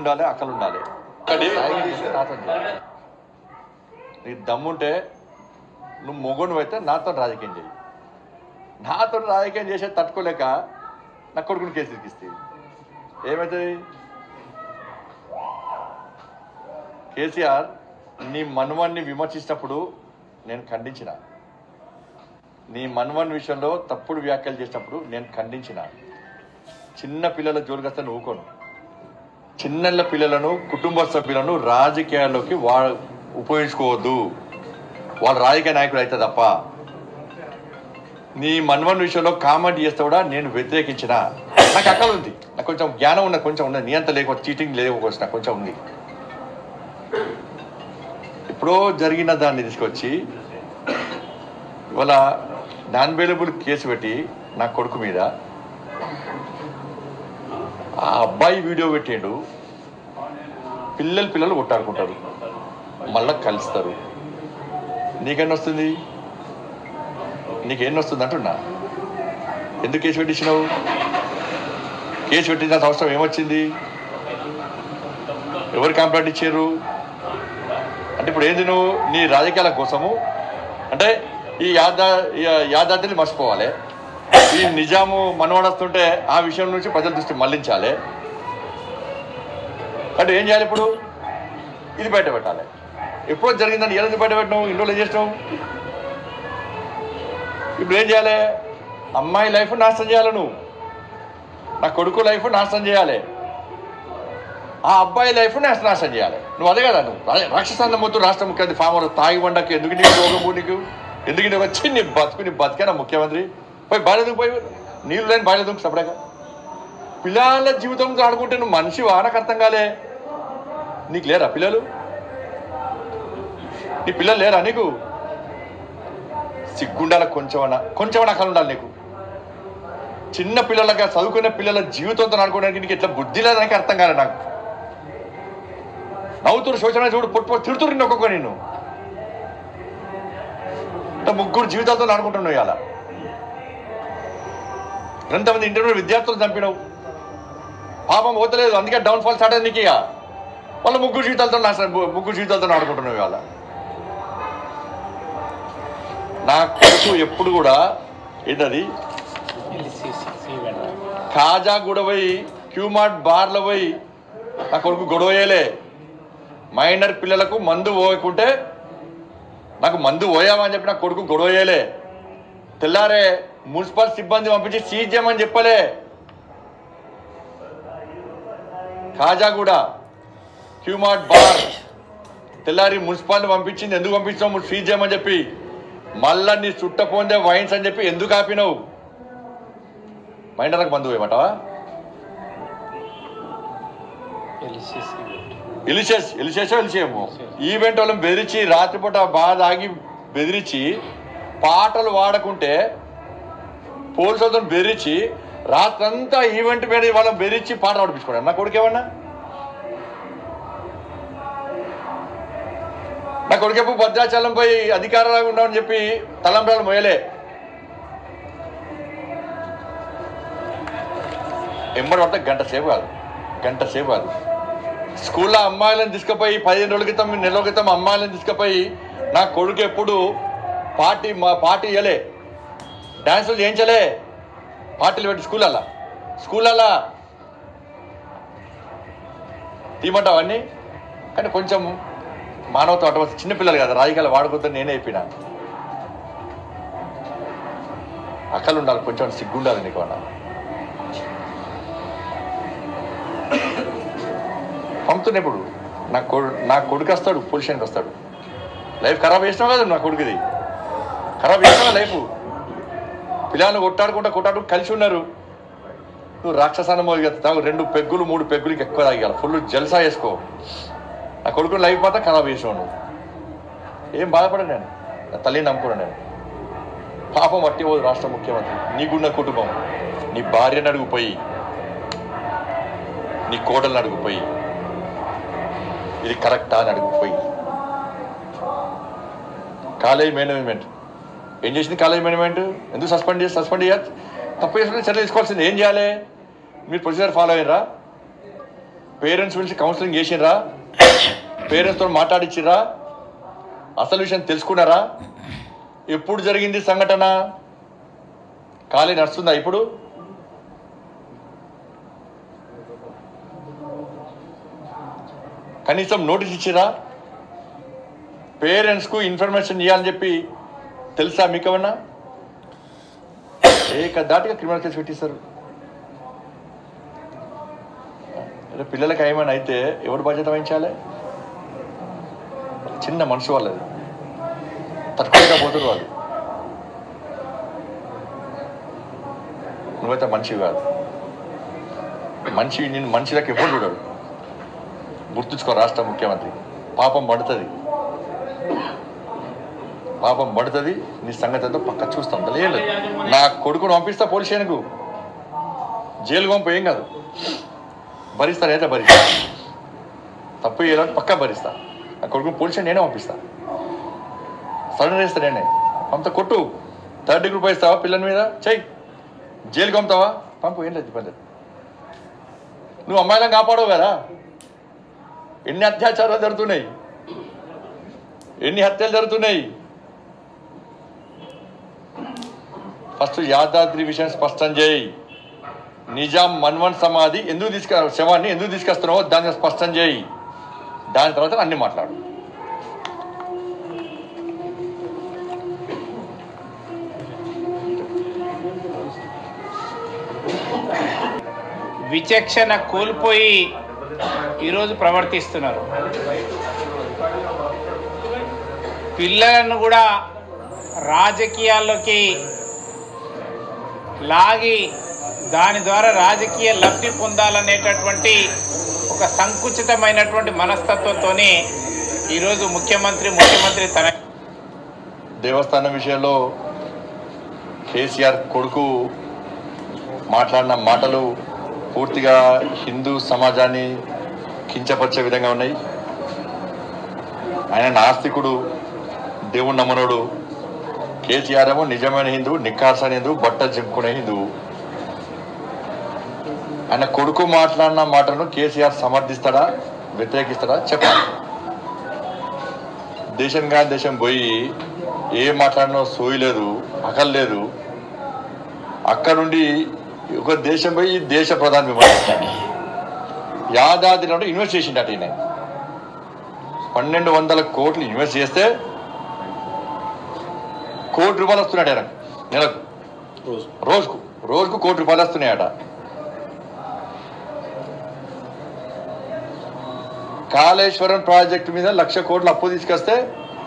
ఉండాలి అక్కలు ఉండాలి రాజకీయం చేస్తే నాతో చేయి. నీకు దమ్ముంటే నువ్వు మొగుడు అయితే నాతో రాజకీయం చేయి నాతో రాజకీయం చేసే తట్టుకోలేక నా కొడుకుని కేసు ఇరికిస్తే ఏమవుతుంది కేసీఆర్ నీ మనువాన్ని విమర్శించినప్పుడు నేను ఖండించిన నీ మన్వన్ విషయంలో తప్పుడు వ్యాఖ్యలు చేసినప్పుడు నేను ఖండించిన చిన్న పిల్లల జోలికస్తే నువ్వుకోను చిన్నళ్ళ పిల్లలను కుటుంబ సభ్యులను రాజకీయాల్లోకి వా ఉపయోగించుకోవద్దు వాళ్ళు రాజకీయ నాయకుడు అయితే తప్ప నీ మన్వన్ విషయంలో కామెంట్ చేస్తే కూడా నేను వ్యతిరేకించిన నాకు అక్కలు ఉంది నాకు కొంచెం జ్ఞానం ఉన్న కొంచెం ఉన్నది నీ అంత లేకపోతే చీటింగ్ లేకపోవచ్చు నాకు కొంచెం ఉంది ఎప్పుడో జరిగిన దాన్ని తీసుకొచ్చి ఇవాళ నాన్ అవైలబుల్ కేసు పెట్టి నా కొడుకు మీద ఆ అబ్బాయి వీడియో పెట్టాడు పిల్లలు పిల్లలు కొట్టాడుకుంటారు మళ్ళా కలుస్తారు నీకెన్ని వస్తుంది నీకేం వస్తుంది అంటున్నా ఎందుకు కేసు పెట్టించినావు కేసు పెట్టించిన అవసరం ఏమొచ్చింది ఎవరు కంప్లైంట్ ఇచ్చారు అంటే ఇప్పుడు ఏంది నువ్వు నీ రాజకీయాల కోసము అంటే ఈ యాదా ఈ యాదాద్రిని మర్చిపోవాలి ఈ నిజాము మనవడొస్తుంటే ఆ విషయం నుంచి ప్రజల దృష్టి మళ్లించాలి అంటే ఏం చేయాలి ఇప్పుడు ఇది బయట పెట్టాలి ఎప్పుడో జరిగిందని ఎలా బయట పెట్టినావు ఇంట్లో ఏం చేసినావు ఇప్పుడు ఏం చేయాలి అమ్మాయి లైఫ్ నాశనం చేయాలి నువ్వు నా కొడుకు లైఫ్ నాశనం చేయాలి ఆ అబ్బాయి లైఫ్ నాశనం నాశనం చేయాలి నువ్వు అదే కదా నువ్వు రా- రాక్షసాన్న మొత్తం రాష్ట్ర ముఖ్యమంత్రి ఫామ్ తాగి వండకు ఎందుకు నీకు రోగము నీకు ఎందుకు నీకు వచ్చి నీ బతుకు నీ బతికేనా ముఖ్యమంత్రి పోయి బాలేదుకు పోయి నీళ్ళు లేని బాలేదుకు సపరేగా పిల్లల జీవితంతో ఆడుకుంటే నువ్వు మనిషి నాకు అర్థం కాలే నీకు లేరా పిల్లలు నీ పిల్లలు లేరా నీకు సిగ్గుండాల కొంచెమన్నా కొంచెమన్నా అక్కడ ఉండాలి నీకు చిన్న పిల్లలగా చదువుకునే పిల్లల జీవితంతో ఆడుకోవడానికి నీకు ఎట్లా బుద్ధి లేదని అర్థం కాలే నాకు నవ్వుతురు శోచన చూడు పొట్టు పొట్టు తిడుతురు నిన్ను ఒక్కొక్క నిన్ను అంటే ముగ్గురు జీవితాలతో ఆడుకుంటున్నావు ఇవాళ ఎంతమంది ఇంటర్మీడియట్ విద్యార్థులు చంపినావు పాపం పోతలేదు అందుకే డౌన్ ఫాల్ స్టార్ట్ అయింది నీకు ఇక వాళ్ళ ముగ్గురు జీవితాలతో నాశనం ముగ్గురు జీవితాలతో ఆడుకుంటున్నావు ఇవాళ నా కొడుకు ఎప్పుడు కూడా ఏంటది కాజా కూడా పోయి క్యూమార్ట్ బార్లో పోయి నా కొడుకు గొడవ చేయలే మైనర్ పిల్లలకు మందు పోయకుంటే నాకు మందు పోయామని చెప్పి నా కొడుకు గొడవ చేయలే తెల్లారే మున్సిపల్ సిబ్బంది పంపించి సీజ్ చేయమని చెప్పలే కాజాగూడ క్యూమార్ట్ బార్ తెల్లారి మున్సిపాలిటీ పంపించింది ఎందుకు పంపించావు సీజ్ చేయమని చెప్పి మళ్ళా నీ చుట్టపోందే వైన్స్ అని చెప్పి ఎందుకు ఆపినావు మైండర్లకు మందు పోయమంటావా ఎలిసేస్ ఎలిసేసో ఎలిసేమో ఈవెంట్ వాళ్ళని బెదిరించి రాత్రిపూట బాగా తాగి బెదిరించి పాటలు వాడకుంటే పోలీసులతో బెదిరించి రాత్రంతా ఈవెంట్ మీద వాళ్ళని బెదిరించి పాట పాడిపించుకోండి నా కొడుకు ఏమన్నా నా కొడుకేపు భద్రాచలం పోయి అధికారంగా ఉన్నామని చెప్పి తలంబ్రాలు మోయలే ఎంబడి పడితే గంట సేపు కాదు గంట సేపు కాదు స్కూల్లో అమ్మాయిలను తీసుకుపోయి పదిహేను రోజుల క్రితం నెల క్రితం అమ్మాయిలను తీసుకుపోయి నా కొడుకు ఎప్పుడు పార్టీ మా పార్టీ ఇవ్వలే డ్యాన్సులు చేయించలే పార్టీలు పెట్టి స్కూలల్లా స్కూలల్లా తీయమంటావు అన్నీ కానీ కొంచెం మానవత్వం అటువంటి చిన్నపిల్లలు కదా రాజకీయాలు వాడుకోద్దని నేనే చెప్పిన అక్కలు ఉండాలి కొంచెం సిగ్గుండాలి నీకు అన్నా పంపుతున్నా ఇప్పుడు నా కొడు నా కొడుకు వస్తాడు పొజిషన్కి వస్తాడు లైఫ్ ఖరాబ్ చేసినావు కదా నా కొడుకుది ఖరాబ్ చేసినావా లైఫ్ పిల్లలు కొట్టాడుకుంటా కొట్టాడు కలిసి ఉన్నారు నువ్వు రాక్షసానం తాగు రెండు పెగ్గులు మూడు పెగ్గులు ఇంకా ఎక్కువ తాగాలి ఫుల్ జల్సా వేసుకో నా కొడుకు లైఫ్ మాత్రం ఖరాబ్ చేసినావు నువ్వు ఏం బాధపడను నేను నా తల్లిని నమ్ముకున్నాను నేను పాపం పట్టి పోదు రాష్ట్ర ముఖ్యమంత్రి నీకున్న కుటుంబం నీ భార్యను అడుగుపోయి నీ కోడలను అడుగుపోయి ఇది కరెక్టా అని అడుగుపోయి కాలేజ్ మేనేజ్మెంట్ ఏం చేసింది కాలేజ్ మేనేజ్మెంట్ ఎందుకు సస్పెండ్ చేసి సస్పెండ్ చేయాలి తప్పు చేసుకుంటే చర్య తీసుకోవాల్సింది ఏం చేయాలి మీరు ప్రొసీజర్ ఫాలో అయ్యారా పేరెంట్స్ పిలిచి కౌన్సిలింగ్ చేసిర్రా పేరెంట్స్తో మాట్లాడిచ్చిర్రా అసలు విషయం తెలుసుకున్నారా ఎప్పుడు జరిగింది సంఘటన ఖాళీ నడుస్తుందా ఇప్పుడు కనీసం నోటీస్ ఇచ్చిరా పేరెంట్స్కు ఇన్ఫర్మేషన్ ఇవ్వాలని చెప్పి తెలుసా మీకేమన్నా ఏక దాటిగా క్రిమినల్ కేసు పెట్టిస్తారు అరే పిల్లలకి ఏమైనా అయితే ఎవరు బాధ్యత వహించాలి చిన్న మనసు వాళ్ళది తట్టుకోలేకపోతున్నారు వాళ్ళు నువ్వైతే మనిషి కాదు మనిషి నేను మనిషిలకు ఎప్పుడు చూడడు గుర్తుంచుకో రాష్ట్ర ముఖ్యమంత్రి పాపం పడుతుంది పాపం పడుతుంది నీ సంగతి అంతా పక్క చూస్తాం లేదు నా కొడుకును పంపిస్తా పోలీస్ స్టేషన్కు జైలు పంపు ఏం కాదు భరిస్తా అయితే భరిస్తా తప్పు చేయాలని పక్కా భరిస్తా నా కొడుకుని పోలీస్ స్టేషన్ నేనే పంపిస్తా సడన్ చేస్తా నేనే పంపుతా కొట్టు థర్డ్ డిగ్రీ పోయిస్తావా పిల్లల మీద చెయ్యి జైలుకి పంపుతావా పంపు ఏం లేదు ఇబ్బంది లేదు. నువ్వు అమ్మాయిలను కాపాడవు కదా ఎన్ని అత్యాచారాలు జరుగుతున్నాయి ఎన్ని హత్యలు జరుగుతున్నాయి ఫస్ట్ యాదాద్రి విషయం స్పష్టం చేయి నిజాం మన్వన్ సమాధి ఎందుకు తీసుక శవాన్ని ఎందుకు తీసుకొస్తున్నావో దాన్ని స్పష్టం చేయి దాని తర్వాత అన్ని మాట్లాడు విచక్షణ కోల్పోయి ఈరోజు ప్రవర్తిస్తున్నారు పిల్లలను కూడా రాజకీయాల్లోకి లాగి దాని ద్వారా రాజకీయ లబ్ధి పొందాలనేటటువంటి ఒక సంకుచితమైనటువంటి మనస్తత్వంతో ఈరోజు ముఖ్యమంత్రి ముఖ్యమంత్రి తన దేవస్థానం విషయంలో కేసీఆర్ కొడుకు మాట్లాడిన మాటలు పూర్తిగా హిందూ సమాజాన్ని కించపరిచే విధంగా ఉన్నాయి ఆయన నాస్తికుడు దేవుడు నమ్మనుడు కేసీఆర్ ఏమో నిజమైన హిందువు నిక్కార్సైన హిందువు బట్ట చింపుకునే హిందువు ఆయన కొడుకు మాట్లాడిన మాటను కేసీఆర్ సమర్థిస్తాడా వ్యతిరేకిస్తాడా చెప్పాలి దేశం కాని దేశం పోయి ఏం మాట్లాడినో సోయి లేదు అకల్ లేదు అక్కడ నుండి ఒక దేశం పోయి ఈ దేశ ప్రధాని విమర్శించాడు యాదాద్రిలో ఇన్వెస్ట్ చేసిండట ఈయన పన్నెండు వందల కోట్లు ఇన్వెస్ట్ చేస్తే కోటి రూపాయలు వస్తున్నాడు ఆయన నెలకు రోజుకు రోజుకు కోటి రూపాయలు వస్తున్నాయట కాళేశ్వరం ప్రాజెక్టు మీద లక్ష కోట్లు అప్పు తీసుకొస్తే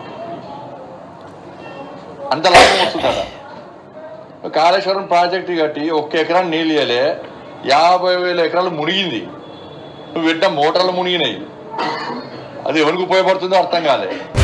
అంత లాభం వస్తుందట కాళేశ్వరం ప్రాజెక్టు కట్టి ఒక్క ఎకరాన్ని నీళ్ళు ఇయ్యలే యాభై వేల ఎకరాలు మునిగింది నువ్వు పెట్టిన మోటార్లు మునిగినాయి అది ఎవరికి ఉపయోగపడుతుందో అర్థం కాలే